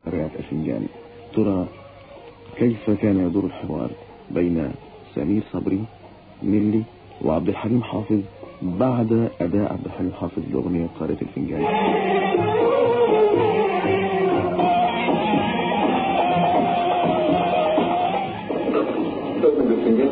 قراءة الفنجان ترى كيف كان يدور الحوار بين سمير صبري نيلي وعبد الحليم حافظ بعد أداء عبد الحليم حافظ لأغنية قارئة الفنجان بالفنجان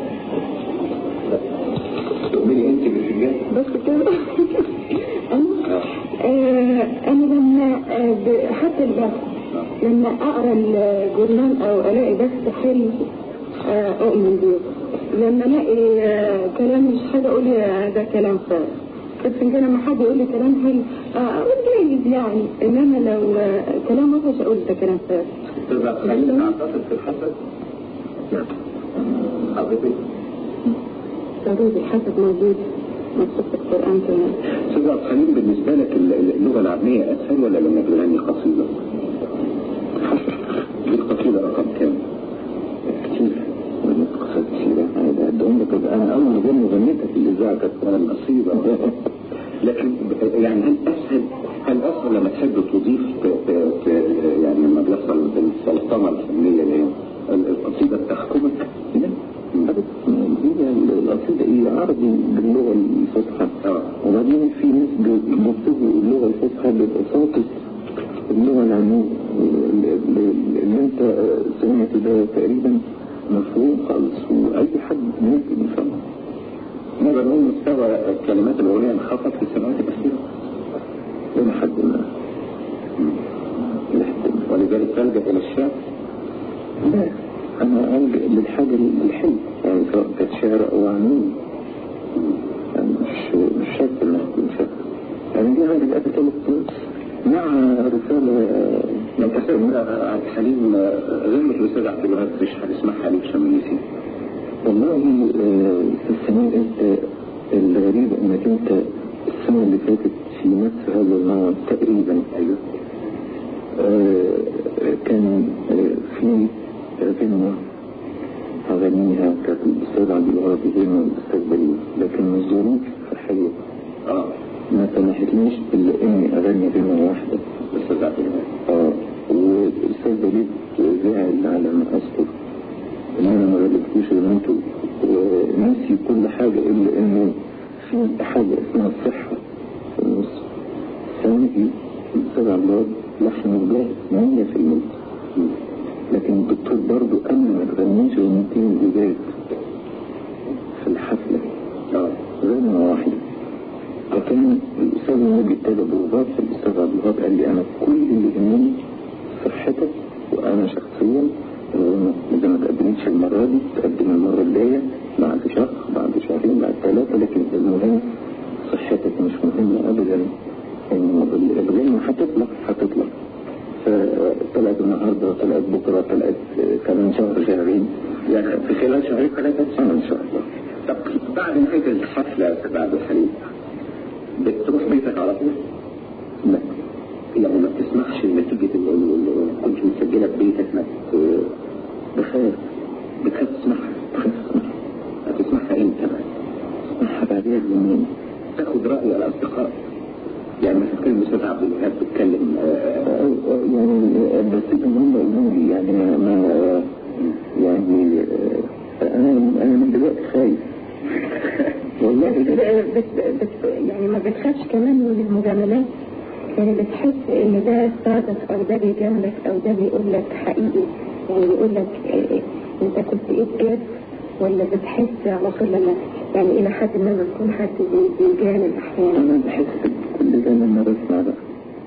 تؤمني انت بالفنجان بس كده انا آه، انا لما آه، ب- حتى البحث لما اقرا الجورنال او الاقي بحث حلو آه، اؤمن بيه لما الاقي آه، كلام مش حاجه اقول يا ده كلام فارغ بس لما حد يقول لي كلام حلو آه، اقول جايز يعني انما لو آه، كلام وحش اقول ده كلام فارغ تبقى خليل تعتقد في الحسد حضرتك ضروري الحسد موجود مكتوب في القران كمان استاذ عبد الحليم بالنسبه لك اللغه العاميه اسهل ولا لما تغني قصيده؟ دي القصيده رقم كام؟ كتير غنيت قصائد كتيرة أنا بعدهم لك أنا أول ما غني غنيتها في الإذاعة كانت القصيدة لكن يعني هل أسهل هل أسهل لما تحب تضيف ت- ت- ت- يعني لما بيحصل السلطنة الفنية اللي هي القصيدة بتحكمك؟ لا أبدا هي القصيدة إيه عربي باللغة الفصحى وبعدين في ناس بيكتبوا اللغة الفصحى ببساطة اللغة العامية اللي اللي انت سمعت ده تقريبا مفهوم خالص واي حد ممكن يفهمه نقدر نقول مستوى كلمات الاغنيه انخفض في السنوات الاخيره الى حد ما إلى حد ما. ولذلك تلجا الى الشعر لا انا الجا للحاجه الحلوه يعني سواء كانت شعر او عاميه يعني مش مش شرط انها تكون شعر يعني دي عندي الأب ثلاث مع رسالة لو تسأل عبد الحليم غنة الأستاذ عبد الوهاب تشحن اسمها حليم شماليسي والله آه، السنة انت الغريب انك انت السنة اللي فاتت في نفس هذا النوع تقريبا ايوه آه، كان آه، في غنوة أغانيها كانت الأستاذ عبد الوهاب غنى الأستاذ بليغ لكن الظروف الصحية اه ما سمحتليش إلا إني أغني غنوة واحدة الأستاذ عبد الوهاب اه والأستاذ بليغ زعل على ما أذكر إن أنا ما غلبتوش غنيته ونسي كل حاجة إلا إنه في حاجة اسمها الصحة في النص ثاني الأستاذ عبد الوهاب لحن جاهز 100% لكن الدكتور برضو قال لي ما تغنيش غنيتين جداد في الحفلة غنوة واحدة فكان الأستاذ النبي ابتدى بروفات فالأستاذ عبد الوهاب قال لي أنا كل اللي يهمني صحتك وأنا شخصيا الغنى إذا ما تقدمتش المرة دي تقدم المرة الجاية بعد شهر بعد شهرين بعد ثلاثة لكن المهم صحتك مش مهمة أبدا إن الغنى هتطلع هتطلع فطلعت النهارده طلعت بكره طلعت كمان شهر شهرين يعني في خلال شهرين ثلاثة سنة إن شاء الله طب بعد نهاية الحفلة يا أستاذ عبد الحليم بتروح بيتك على طول؟ لا يعني ما بتسمحش نتيجة اللي كنت مسجلة في بيتك ما ت- بخاف بتخاف تسمعها بخاف تسمعها هتسمعها امتى بقى؟ تسمعها بعدين بيومين تاخد رأي الأصدقاء يعني مثلا كان الأستاذ عبد الوهاب بيتكلم يعني بس هم يقولوا لي يعني ما ما يعني آه، أنا أنا من دلوقتي خايف والله بس بس يعني ما بتخافش كمان من المجاملات يعني بتحس ان ده ساعدك او ده بيجاملك او ده بيقول لك حقيقي يعني بيقول لك إيه انت كنت ايه بجد ولا بتحس على طول لما يعني الى حد ما بتكون حد بي- بيجامل احيانا أنا بحس بكل ده لما بسمع ده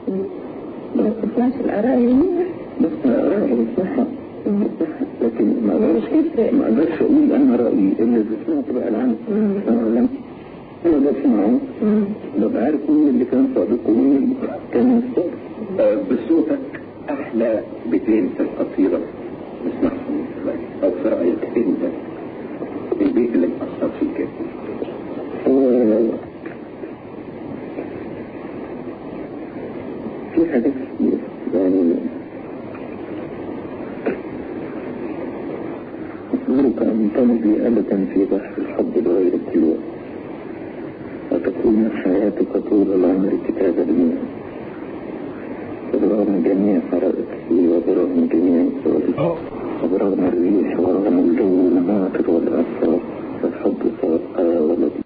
ما بتسمعش الاراء يوميا بس رأيي بسمعها لكن ما اقدرش ما اقدرش اقول انا رايي الا اذا سمعت بقى العام انا لم انا بسمعه ببقى عارف مين اللي كان صادق ومين اللي كان صادق بصوتك احلى بيتين في القصيده نسمعهم دلوقتي. او في رايك انت البيت اللي مأثر فيك في حاجات كتير يعني أصبرك أن تمضي أبدا في بحر الحب بغير ابتلاء وتكون حياتك طول العمر كتابا لي وبرغم جميع حرائقه وبرغم وبرغم الريح ورغم